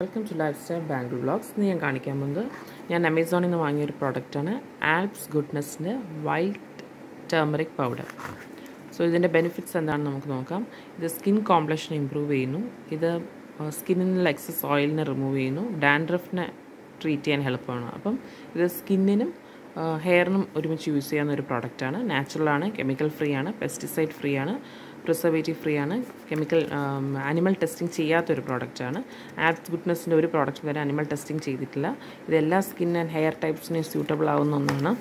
welcome to lifestyle Bangalore vlogs ഇന്ന് ഞാൻ കാണിക്കാൻ പോകുന്നത് ഞാൻ അമേസോണിൽ നിന്ന് വാങ്ങിയൊരു പ്രോഡക്റ്റാണ് ആൽപ്സ് ഗുഡ്നെസ്സിൻ്റെ വൈറ്റ് ടേമറിക് പൗഡർ സോ ഇതിൻ്റെ ബെനിഫിറ്റ്സ് എന്താണെന്ന് നമുക്ക് നോക്കാം ഇത് സ്കിൻ കോംപ്ലക്ഷൻ ഇമ്പ്രൂവ് ചെയ്യുന്നു ഇത് സ്കിന്നിൽ നിന്നുള്ള എക്സസ് ഓയിലിനെ റിമൂവ് ചെയ്യുന്നു ഡാൻഡ്രഫിനെ ട്രീറ്റ് ചെയ്യാൻ ഹെൽപ്പാണ് അപ്പം ഇത് സ്കിന്നിനും ഹെയറിനും ഒരുമിച്ച് യൂസ് ചെയ്യാവുന്ന ഒരു പ്രോഡക്റ്റാണ് നാച്ചുറലാണ് കെമിക്കൽ ഫ്രീ ആണ് പെസ്റ്റിസൈഡ് ഫ്രീ ആണ് പ്രിസർവേറ്റീവ് ഫ്രീ ആണ് കെമിക്കൽ ആനിമൽ ടെസ്റ്റിംഗ് ചെയ്യാത്തൊരു പ്രോഡക്റ്റാണ് ആപ്സ് ഗുഡ്നെസ്സിൻ്റെ ഒരു പ്രോഡക്റ്റ് വരെ ആനിമൽ ടെസ്റ്റിംഗ് ചെയ്തിട്ടില്ല ഇത് എല്ലാ സ്കിൻ ആൻഡ് ഹെയർ ടൈപ്സിനും സ്യൂട്ടബിൾ ആവുന്ന ഒന്നാണ്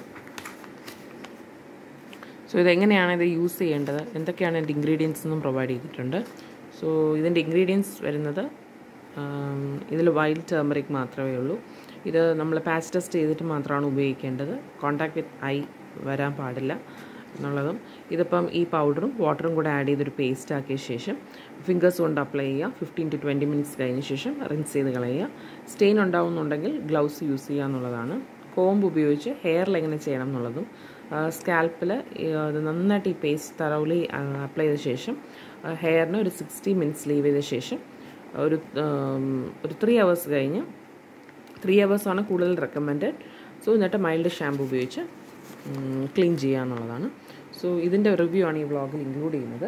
സോ ഇതെങ്ങനെയാണ് ഇത് യൂസ് ചെയ്യേണ്ടത് എന്തൊക്കെയാണ് ഇതിൻ്റെ ഇൻഗ്രീഡിയൻസ് എന്നും പ്രൊവൈഡ് ചെയ്തിട്ടുണ്ട് സോ ഇതിൻ്റെ ഇൻഗ്രീഡിയൻസ് വരുന്നത് ഇതിൽ വൈൽഡ് ടേമറിക് മാത്രമേ ഉള്ളൂ ഇത് നമ്മൾ പാച്ച് ടെസ്റ്റ് ചെയ്തിട്ട് മാത്രമാണ് ഉപയോഗിക്കേണ്ടത് കോണ്ടാക്ട് വിത്ത് ഐ വരാൻ പാടില്ല എന്നുള്ളതും ഇതിപ്പം ഈ പൗഡറും വാട്ടറും കൂടെ ആഡ് ചെയ്തൊരു പേസ്റ്റ് ആക്കിയ ശേഷം ഫിംഗേഴ്സ് കൊണ്ട് അപ്ലൈ ചെയ്യുക ഫിഫ്റ്റീൻ ടു ട്വൻറ്റി മിനിറ്റ്സ് കഴിഞ്ഞ ശേഷം റിൻസ് ചെയ്ത് കളയുക സ്റ്റെയിൻ ഉണ്ടാവുന്നുണ്ടെങ്കിൽ ഗ്ലൗസ് യൂസ് ചെയ്യുക എന്നുള്ളതാണ് കോമ്പ് ഉപയോഗിച്ച് ഹെയറിൽ എങ്ങനെ ചെയ്യണം എന്നുള്ളതും സ്കാൽപ്പിൽ ഇത് നന്നായിട്ട് ഈ പേസ്റ്റ് തറൗലി അപ്ലൈ ചെയ്ത ശേഷം ഹെയറിന് ഒരു സിക്സ്റ്റി മിനിറ്റ്സ് ലീവ് ചെയ്ത ശേഷം ഒരു ഒരു ത്രീ അവേഴ്സ് കഴിഞ്ഞ് ത്രീ അവേഴ്സാണ് കൂടുതൽ റെക്കമെൻഡഡ് സോ എന്നിട്ട് മൈൽഡ് ഷാമ്പു ഉപയോഗിച്ച് ക്ലീൻ ചെയ്യുക എന്നുള്ളതാണ് സോ ഇതിൻ്റെ റിവ്യൂ ആണ് ഈ വ്ളോഗിൽ ഇൻക്ലൂഡ് ചെയ്യുന്നത്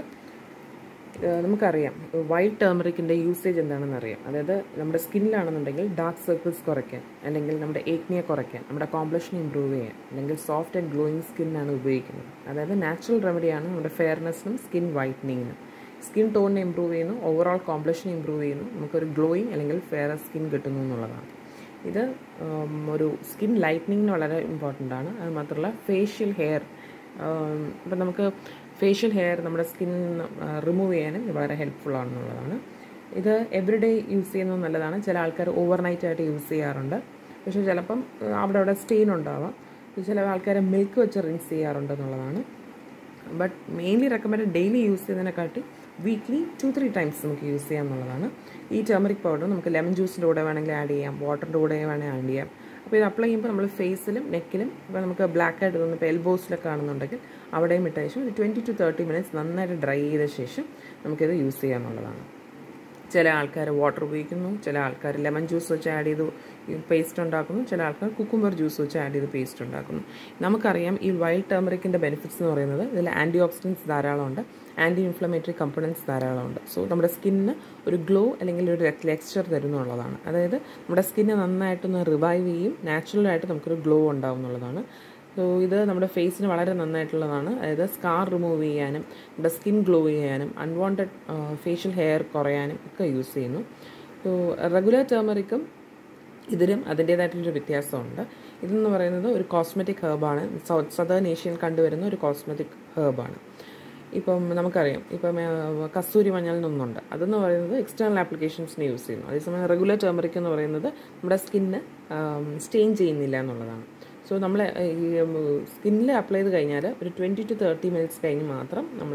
നമുക്കറിയാം വൈറ്റ് ടേമറിക്കിൻ്റെ യൂസേജ് എന്താണെന്ന് അറിയാം അതായത് നമ്മുടെ സ്കിന്നിലാണെന്നുണ്ടെങ്കിൽ ഡാർക്ക് സർക്കിൾസ് കുറയ്ക്കാൻ അല്ലെങ്കിൽ നമ്മുടെ ഏക്നിയെ കുറയ്ക്കാൻ നമ്മുടെ കോംപ്ലക്ഷൻ ഇമ്പ്രൂവ് ചെയ്യാൻ അല്ലെങ്കിൽ സോഫ്റ്റ് ആൻഡ് ഗ്ലോയിങ് സ്കിന്നാണ് ഉപയോഗിക്കുന്നത് അതായത് നാച്ചുറൽ റെമഡിയാണ് നമ്മുടെ ഫെയർനെസ്സിനും സ്കിൻ വൈറ്റനിങ്ങിനും സ്കിൻ ടോണിനെ ഇമ്പ്രൂവ് ചെയ്യുന്നു ഓവറോൾ കോംപ്ലക്ഷൻ ഇമ്പ്രൂവ് ചെയ്യുന്നു നമുക്കൊരു ഗ്ലോയിങ് അല്ലെങ്കിൽ ഫെയർ സ്കിൻ കിട്ടുന്നു എന്നുള്ളതാണ് ഇത് ഒരു സ്കിൻ ലൈറ്റനിങ്ങിന് വളരെ ഇമ്പോർട്ടൻ്റ് ആണ് അത് മാത്രമല്ല ഫേഷ്യൽ ഹെയർ ഇപ്പം നമുക്ക് ഫേഷ്യൽ ഹെയർ നമ്മുടെ സ്കിന്നിൽ നിന്ന് റിമൂവ് ചെയ്യാനും വളരെ ഹെൽപ്ഫുൾ ആണെന്നുള്ളതാണ് ഇത് എവറി ഡേ യൂസ് ചെയ്യുന്നത് നല്ലതാണ് ചില ആൾക്കാർ ഓവർനൈറ്റ് ആയിട്ട് യൂസ് ചെയ്യാറുണ്ട് പക്ഷേ ചിലപ്പം അവിടെ അവിടെ സ്റ്റെയിൻ ഉണ്ടാവാം ചില ആൾക്കാർ മിൽക്ക് വെച്ച് റിൻസ് ചെയ്യാറുണ്ട് എന്നുള്ളതാണ് but mainly recommend daily use ചെയ്യുന്നതിനെക്കാട്ടി വീക്ക്ലി ടു ത്രീ ടൈംസ് നമുക്ക് യൂസ് ചെയ്യാം എന്നുള്ളതാണ് ഈ ടേമറിക് പൗഡർ നമുക്ക് ലെമൺ ജ്യൂസിൻ്റെ കൂടെ വേണമെങ്കിൽ ആഡ് ചെയ്യാം വാട്ടറിൻ്റെ കൂടെ വേണമെങ്കിൽ ആഡ് ചെയ്യാം അപ്പോൾ ഇത് അപ്ലൈ ചെയ്യുമ്പോൾ നമ്മൾ ഫേസിലും നെക്കിലും ഇപ്പോൾ നമുക്ക് ബ്ലാക്ക് ആയിട്ട് തോന്നുന്നു ഇപ്പോൾ എൽബോസിലൊക്കെ ആണെന്നുണ്ടെങ്കിൽ അവിടെയും ഇട്ട ശേഷം ഒരു ട്വൻറ്റി ടു തേർട്ടി മിനിറ്റ്സ് നന്നായിട്ട് ഡ്രൈ ചെയ്ത ശേഷം നമുക്കിത് യൂസ് ചെയ്യാമെന്നുള്ളതാണ് ചില ആൾക്കാർ വാട്ടർ ഉപയോഗിക്കുന്നു ചില ആൾക്കാർ ലെമൺ ജ്യൂസ് വെച്ച് ആഡ് ചെയ്ത് പേസ്റ്റ് ഉണ്ടാക്കുന്നു ചില ആൾക്കാർ കുക്കുംബർ ജ്യൂസ് വെച്ച് ആഡ് ചെയ്ത് പേസ്റ്റ് ഉണ്ടാക്കുന്നു നമുക്കറിയാം ഈ വൈൽഡ് ടേമറിക്കിൻ്റെ ബെനിഫിറ്റ്സ് എന്ന് പറയുന്നത് ഇതിൽ ആൻറ്റി ഓക്സിഡൻസ് ധാരാളമുണ്ട് ആൻറ്റി ഇൻഫ്ലമേറ്ററി കമ്പണൻസ് ധാരാളമുണ്ട് സോ നമ്മുടെ സ്കിന്നിന് ഒരു ഗ്ലോ അല്ലെങ്കിൽ ഒരു ലെക്സ്ചർ തരുന്നുള്ളതാണ് അതായത് നമ്മുടെ സ്കിന്നെ നന്നായിട്ടൊന്ന് റിവൈവ് ചെയ്യും നാച്ചുറലായിട്ട് നമുക്കൊരു ഗ്ലോ ഉണ്ടാവും എന്നുള്ളതാണ് സോ ഇത് നമ്മുടെ ഫേസിന് വളരെ നന്നായിട്ടുള്ളതാണ് അതായത് സ്കാർ റിമൂവ് ചെയ്യാനും നമ്മുടെ സ്കിൻ ഗ്ലോ ചെയ്യാനും അൺവാണ്ടഡ് ഫേഷ്യൽ ഹെയർ കുറയാനും ഒക്കെ യൂസ് ചെയ്യുന്നു സോ റെഗുലർ ടേമറിക്കും ഇതിലും അതിൻ്റേതായിട്ടുള്ളൊരു വ്യത്യാസമുണ്ട് ഇതെന്ന് പറയുന്നത് ഒരു കോസ്മെറ്റിക് ഹേർബാണ് സദേൺ ഏഷ്യയിൽ കണ്ടുവരുന്ന ഒരു കോസ്മെറ്റിക് ഹേർബാണ് ഇപ്പം നമുക്കറിയാം ഇപ്പം കസ്തൂരി മഞ്ഞൾ നിന്നുണ്ട് അതെന്ന് പറയുന്നത് എക്സ്റ്റേണൽ ആപ്ലിക്കേഷൻസിന് യൂസ് ചെയ്യുന്നു അതേസമയം റെഗുലർ ടേമറിക് എന്ന് പറയുന്നത് നമ്മുടെ സ്കിന്ന് സ്റ്റെയിൻ ചെയ്യുന്നില്ല എന്നുള്ളതാണ് സോ നമ്മൾ ഈ സ്കിന്നിൽ അപ്ലൈ ചെയ്ത് കഴിഞ്ഞാൽ ഒരു ട്വൻറ്റി ടു തേർട്ടി മിനിറ്റ്സ് കഴിഞ്ഞ് മാത്രം നമ്മൾ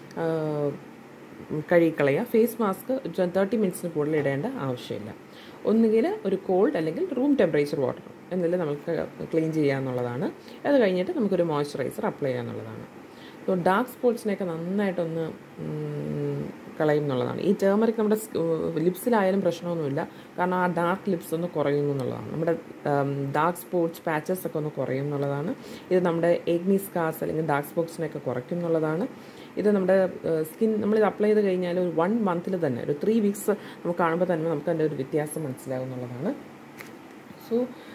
കഴുകിക്കളയുക ഫേസ് മാസ്ക് തേർട്ടി മിനിറ്റ്സിന് കൂടുതൽ ഇടേണ്ട ആവശ്യമില്ല ഒന്നുകിൽ ഒരു കോൾഡ് അല്ലെങ്കിൽ റൂം ടെമ്പറേച്ചർ വാട്ടർ എന്നില്ല നമുക്ക് ക്ലീൻ ചെയ്യുക എന്നുള്ളതാണ് അത് കഴിഞ്ഞിട്ട് നമുക്കൊരു മോയ്സ്ചറൈസർ അപ്ലൈ ചെയ്യുക എന്നുള്ളതാണ് സോ ഡാർക്ക് സ്പോട്ട്സിനെയൊക്കെ നന്നായിട്ടൊന്ന് കളയും എന്നുള്ളതാണ് ഈ ടേമറിക് നമ്മുടെ ലിപ്സിലായാലും പ്രശ്നമൊന്നുമില്ല കാരണം ആ ഡാർക്ക് ലിപ്സ് ഒന്ന് കുറയുന്നു എന്നുള്ളതാണ് നമ്മുടെ ഡാർക്ക് സ്പോട്ട്സ് പാച്ചസ് ഒക്കെ ഒന്ന് കുറയും എന്നുള്ളതാണ് ഇത് നമ്മുടെ ഏഗ്നി സ്കാർസ് അല്ലെങ്കിൽ ഡാർക്ക് സ്പോട്ട്സിനെയൊക്കെ കുറയ്ക്കും എന്നുള്ളതാണ് ഇത് നമ്മുടെ സ്കിൻ നമ്മളിത് അപ്ലൈ ചെയ്ത് കഴിഞ്ഞാൽ ഒരു വൺ മന്തിൽ തന്നെ ഒരു ത്രീ വീക്സ് നമുക്ക് കാണുമ്പോൾ തന്നെ നമുക്ക് അതിൻ്റെ ഒരു വ്യത്യാസം മനസ്സിലാവും എന്നുള്ളതാണ് സോ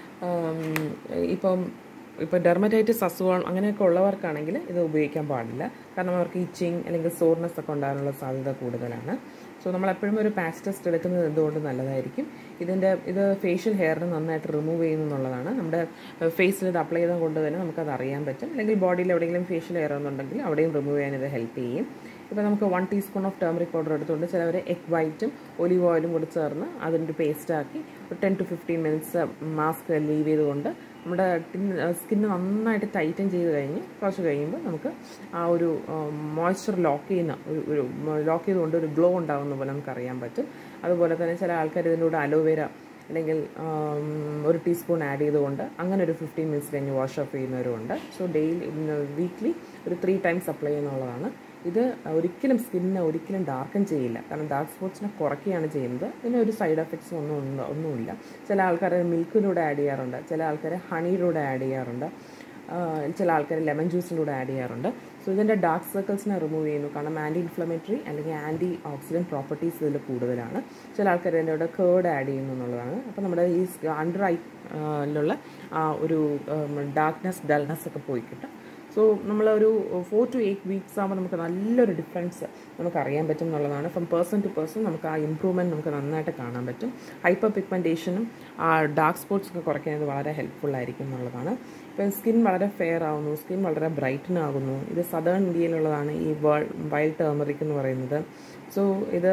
ഇപ്പം ഇപ്പോൾ ഡെർമറ്റൈറ്റിസ് അസുഖം അങ്ങനെയൊക്കെ ഉള്ളവർക്കാണെങ്കിൽ ഇത് ഉപയോഗിക്കാൻ പാടില്ല കാരണം അവർക്ക് ഇച്ചിങ് അല്ലെങ്കിൽ സോർനെസ് ഒക്കെ ഉണ്ടാകാനുള്ള സാധ്യത കൂടുതലാണ് സോ നമ്മൾ എപ്പോഴും ഒരു പാച്ച് ടെസ്റ്റ് എടുക്കുന്നത് എന്തുകൊണ്ട് നല്ലതായിരിക്കും ഇതിൻ്റെ ഇത് ഫേഷ്യൽ ഹെയറിന് നന്നായിട്ട് റിമൂവ് ചെയ്യുന്നു എന്നുള്ളതാണ് നമ്മുടെ ഫേസിൽ ഇത് അപ്ലൈ ചെയ്തത് കൊണ്ട് തന്നെ നമുക്കത് അറിയാൻ പറ്റും അല്ലെങ്കിൽ ബോഡിയിൽ എവിടെയെങ്കിലും ഫേഷ്യൽ ഹെയർ എന്നുണ്ടെങ്കിൽ അവിടെയും റിമൂവ് ചെയ്യാൻ ഇത് ഹെൽപ്പ് ചെയ്യും ഇപ്പോൾ നമുക്ക് one teaspoon of turmeric powder എടുത്തുകൊണ്ട് ചിലവർ എഗ് വൈറ്റും ഒലിവ് ഓയിലും കൂടി ചേർന്ന് അതിൻ്റെ പേസ്റ്റാക്കി ഒരു ten to fifteen minutes mask leave ചെയ്തുകൊണ്ട് നമ്മുടെ സ്കിന്ന് നന്നായിട്ട് ടൈറ്റൻ ചെയ്ത് കഴിഞ്ഞ് കുറച്ച് കഴിയുമ്പോൾ നമുക്ക് ആ ഒരു മോയ്സ്ചർ ലോക്ക് ചെയ്യുന്ന ഒരു ഒരു ലോക്ക് ചെയ്തുകൊണ്ട് ഒരു ഗ്ലോ ഉണ്ടാകുന്ന പോലെ നമുക്ക് അറിയാൻ പറ്റും അതുപോലെ തന്നെ ചില ആൾക്കാർ ഇതിൻ്റെ കൂടെ അലോവേര അല്ലെങ്കിൽ ഒരു ടീസ്പൂൺ ആഡ് ചെയ്തുകൊണ്ട് അങ്ങനെ ഒരു ഫിഫ്റ്റീൻ മിനിറ്റ്സ് കഴിഞ്ഞ് വാഷ് ഓഫ് ചെയ്യുന്നവരുമുണ്ട് സോ ഡെയിലി വീക്ക്ലി ഒരു ത്രീ ടൈംസ് അപ്ലൈ ചെയ്യുന്നുള്ളതാണ് ഇത് ഒരിക്കലും സ്കിന്നിനെ ഒരിക്കലും ഡാർക്കൻ ചെയ്യില്ല കാരണം ഡാർക്ക് സ്പോട്ട്സിനെ കുറയ്ക്കുകയാണ് ചെയ്യുന്നത് ഇതിന് ഒരു സൈഡ് എഫക്ട്സും ഒന്നും ഉണ്ട് ഒന്നുമില്ല ചില ആൾക്കാർ മിൽക്കിലൂടെ ആഡ് ചെയ്യാറുണ്ട് ചില ആൾക്കാർ ഹണിയിലൂടെ ആഡ് ചെയ്യാറുണ്ട് ചില ആൾക്കാർ ലെമൺ ജ്യൂസിലൂടെ ആഡ് ചെയ്യാറുണ്ട് സോ ഇതിൻ്റെ ഡാർക്ക് സർക്കിൾസിനെ റിമൂവ് ചെയ്യുന്നു കാരണം ആൻറ്റി ഇൻഫ്ലമേറ്ററി അല്ലെങ്കിൽ ആൻറ്റി ഓക്സിഡൻറ്റ് പ്രോപ്പർട്ടീസ് ഇതിൽ കൂടുതലാണ് ചില ആൾക്കാർ ഇതിൻ്റെ കൂടെ കേർഡ് ആഡ് ചെയ്യുന്നു എന്നുള്ളതാണ് അപ്പോൾ നമ്മുടെ ഈ അണ്ടർ ഐയിലുള്ള ആ ഒരു ഡാർക്ക്നെസ് ഡൾനെസ് ഒക്കെ പോയി കിട്ടും സോ നമ്മളൊരു ഫോർ ടു എയ്റ്റ് വീക്സ് ആകുമ്പോൾ നമുക്ക് നല്ലൊരു ഡിഫറൻസ് നമുക്ക് അറിയാൻ പറ്റും എന്നുള്ളതാണ് ഫ്രം പേഴ്സൺ ടു പേഴ്സൺ നമുക്ക് ആ ഇമ്പ്രൂവ്മെൻറ്റ് നമുക്ക് നന്നായിട്ട് കാണാൻ പറ്റും ഹൈപ്പർ പിഗ്മെൻറ്റേഷനും ആ ഡാർക്ക് സ്പോട്ട്സ് ഒക്കെ കുറയ്ക്കുന്നത് വളരെ ഹെൽപ്ഫുൾ ആയിരിക്കും എന്നുള്ളതാണ് ഇപ്പം സ്കിൻ വളരെ ഫെയർ ആവുന്നു സ്കിൻ വളരെ ബ്രൈറ്റൻ ആകുന്നു ഇത് സദേൺ ഇന്ത്യയിലുള്ളതാണ് ഈ വൈൽഡ് ടേമറിക് എന്ന് പറയുന്നത് സോ ഇത്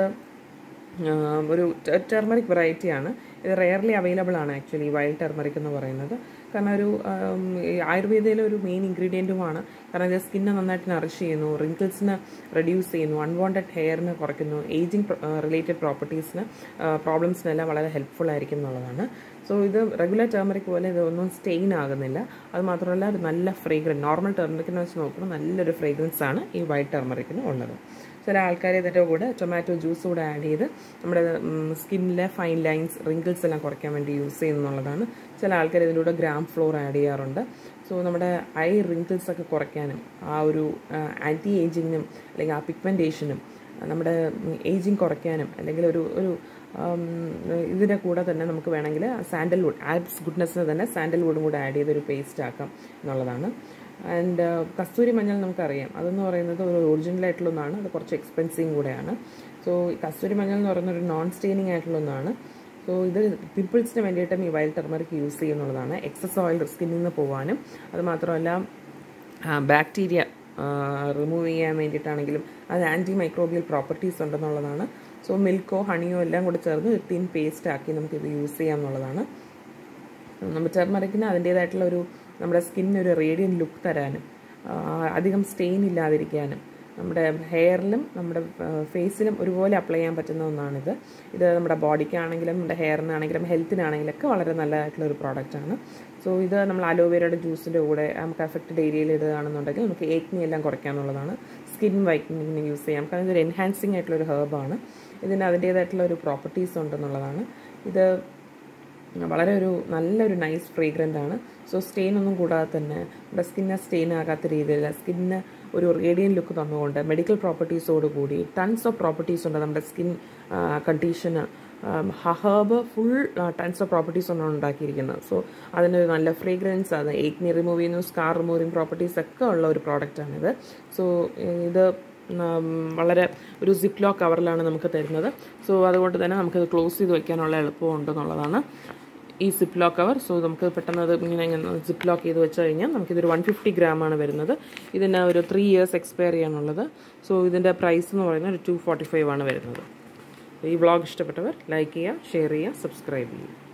ഒരു ടെർമറിക് വെറൈറ്റിയാണ് ഇത് റെയർലി അവൈലബിൾ ആണ് ആക്ച്വലി വൈൽഡ് ടെർമറിക് എന്ന് പറയുന്നത് കാരണം ഒരു ആയുർവേദയിലെ ഒരു മെയിൻ ഇൻഗ്രീഡിയൻറ്റുമാണ് കാരണം ഇത് സ്കിന്നെ നന്നായിട്ട് നറിഷ് ചെയ്യുന്നു റിങ്കിൾസിനെ റെഡ്യൂസ് ചെയ്യുന്നു അൺവാണ്ടഡ് ഹെയറിനെ കുറയ്ക്കുന്നു ഏജിങ് റിലേറ്റഡ് പ്രോപ്പർട്ടീസിന് പ്രോബ്ലംസിനെല്ലാം വളരെ ഹെൽപ്ഫുൾ ആയിരിക്കും എന്നുള്ളതാണ് സോ ഇത് റെഗുലർ ടേമറിക് പോലെ ഇതൊന്നും സ്റ്റെയിൻ ആകുന്നില്ല അത് മാത്രമല്ല ഒരു നല്ല ഫ്രേഗ്രൻസ് നോർമൽ ടെർമറിക്കിനെ വെച്ച് നോക്കുമ്പോൾ നല്ലൊരു ഫ്രേഗ്രൻസ് ആണ് ഈ വൈറ്റ് ടെർമറിക്കിന് ഉള്ളത് ചില ആൾക്കാർ ഇതിൻ്റെ കൂടെ ടൊമാറ്റോ ജ്യൂസ് കൂടെ ആഡ് ചെയ്ത് നമ്മുടെ സ്കിന്നിലെ ഫൈൻ ലൈൻസ് റിങ്കിൾസ് എല്ലാം കുറയ്ക്കാൻ വേണ്ടി യൂസ് ചെയ്യുന്നുള്ളതാണ് ചില ആൾക്കാർ ഇതിലൂടെ ഗ്രാം ഫ്ലോർ ആഡ് ചെയ്യാറുണ്ട് സോ നമ്മുടെ ഐ റിങ്കിൾസ് ഒക്കെ കുറയ്ക്കാനും ആ ഒരു ആൻറ്റി ഏജിങ്ങിനും അല്ലെങ്കിൽ ആ പിഗ്മെൻറ്റേഷനും നമ്മുടെ ഏജിങ് കുറയ്ക്കാനും അല്ലെങ്കിൽ ഒരു ഒരു ഇതിൻ്റെ കൂടെ തന്നെ നമുക്ക് വേണമെങ്കിൽ സാൻഡൽവുഡ് ആബ്സ് ഗുഡ്നെസ്സിന് തന്നെ സാൻഡൽവുഡും കൂടെ ആഡ് ചെയ്തൊരു പേസ്റ്റ് ആക്കാം എന്നുള്ളതാണ് ആൻഡ് കസ്തൂരി മഞ്ഞൾ നമുക്കറിയാം അതെന്ന് പറയുന്നത് ഒരു ഒറിജിനൽ ആയിട്ടുള്ള ഒന്നാണ് അത് കുറച്ച് എക്സ്പെൻസീവും കൂടെയാണ് സോ ഈ കസ്തൂരി മഞ്ഞൾ എന്ന് പറയുന്ന ഒരു നോൺ സ്റ്റെയിനിങ് ആയിട്ടുള്ള ഒന്നാണ് സോ ഇത് പിമ്പിൾസിന് വേണ്ടിയിട്ടും ഈ വൈൽഡ് ടെർമറിക് യൂസ് ചെയ്യുന്നുള്ളതാണ് എക്സസ് ഓയിൽ സ്കിന്നിൽ നിന്ന് പോകാനും അത് മാത്രമല്ല ബാക്ടീരിയ റിമൂവ് ചെയ്യാൻ വേണ്ടിയിട്ടാണെങ്കിലും അത് ആൻറ്റി മൈക്രോബിയൽ പ്രോപ്പർട്ടീസ് ഉണ്ടെന്നുള്ളതാണ് സോ മിൽക്കോ ഹണിയോ എല്ലാം കൂടെ ചേർന്ന് തിൻ പേസ്റ്റ് ആക്കി നമുക്കിത് യൂസ് ചെയ്യാം എന്നുള്ളതാണ് നമ്മൾ ടെർമറിക്കിന് അതിൻ്റേതായിട്ടുള്ള ഒരു നമ്മുടെ സ്കിന്നിന് ഒരു റേഡിയൻ ലുക്ക് തരാനും അധികം സ്റ്റെയിൻ ഇല്ലാതിരിക്കാനും നമ്മുടെ ഹെയറിലും നമ്മുടെ ഫേസിലും ഒരുപോലെ അപ്ലൈ ചെയ്യാൻ പറ്റുന്ന ഒന്നാണിത് ഇത് നമ്മുടെ ബോഡിക്കാണെങ്കിലും നമ്മുടെ ഹെയറിനാണെങ്കിലും ഹെൽത്തിനാണെങ്കിലും ഒക്കെ വളരെ നല്ലതായിട്ടുള്ള ഒരു പ്രോഡക്റ്റാണ് സോ ഇത് നമ്മൾ അലോവേരയുടെ ജ്യൂസിൻ്റെ കൂടെ നമുക്ക് അഫക്റ്റഡ് ഏരിയയിൽ ഇടുകയാണെന്നുണ്ടെങ്കിൽ നമുക്ക് ഏക്നി എല്ലാം കുറയ്ക്കാമെന്നുള്ളതാണ് സ്കിൻ വൈറ്റനിങ്ങിന് യൂസ് ചെയ്യാം കാരണം ഇതൊരു എൻഹാൻസിങ് ആയിട്ടുള്ള ഒരു ഹെർബാണ് ഇതിന് അതിൻ്റേതായിട്ടുള്ള ഒരു പ്രോപ്പർട്ടീസ് ഉണ്ടെന്നുള്ളതാണ് ഇത് വളരെ ഒരു നല്ലൊരു നൈസ് ഫ്രേഗ്രൻ്റ് ആണ് സോ സ്റ്റെയിൻ ഒന്നും കൂടാതെ തന്നെ നമ്മുടെ സ്കിന്നെ സ്റ്റെയിൻ ആകാത്ത രീതിയിൽ സ്കിന്നിന് ഒരു റേഡിയൻ ലുക്ക് തന്നുകൊണ്ട് മെഡിക്കൽ പ്രോപ്പർട്ടീസോട് കൂടി ടൺസ് ഓഫ് പ്രോപ്പർട്ടീസ് ഉണ്ട് നമ്മുടെ സ്കിൻ കണ്ടീഷന് ഹഹേബ് ഫുൾ ടൺസ് ഓഫ് പ്രോപ്പർട്ടീസ് ആണ് ഉണ്ടാക്കിയിരിക്കുന്നത് സോ അതിനൊരു നല്ല ഫ്രേഗ്രൻസ് അത് ഏക്നി റിമൂവ് ചെയ്യുന്നു സ്കാർ റിമൂവിങ് പ്രോപ്പർട്ടീസ് ഒക്കെ ഉള്ള ഒരു പ്രോഡക്റ്റാണിത് സോ ഇത് വളരെ ഒരു സിപ്പ് ലോക്ക് കവറിലാണ് നമുക്ക് തരുന്നത് സോ അതുകൊണ്ട് തന്നെ നമുക്കിത് ക്ലോസ് ചെയ്ത് വയ്ക്കാനുള്ള എളുപ്പമുണ്ടെന്നുള്ളതാണ് ഈ സിപ്പ് ലോക്ക് കവർ സോ നമുക്ക് പെട്ടെന്ന് അത് ഇങ്ങനെ ഇങ്ങനെ സിപ്പ് ലോക്ക് ചെയ്ത് വെച്ച് കഴിഞ്ഞാൽ നമുക്കിതൊരു വൺ ഫിഫ്റ്റി ഗ്രാമാണ് വരുന്നത് ഇതിന് ഒരു ത്രീ ഇയേഴ്സ് എക്സ്പയർ ചെയ്യാനുള്ളത് സോ ഇതിൻ്റെ പ്രൈസ് എന്ന് പറയുന്നത് ഒരു ടു ഫോർട്ടി ഫൈവ് ആണ് വരുന്നത് ഈ വ്ളോഗ് ഇഷ്ടപ്പെട്ടവർ ലൈക്ക് ചെയ്യുക ഷെയർ ചെയ്യുക സബ്സ്ക്രൈബ് ചെയ്യുക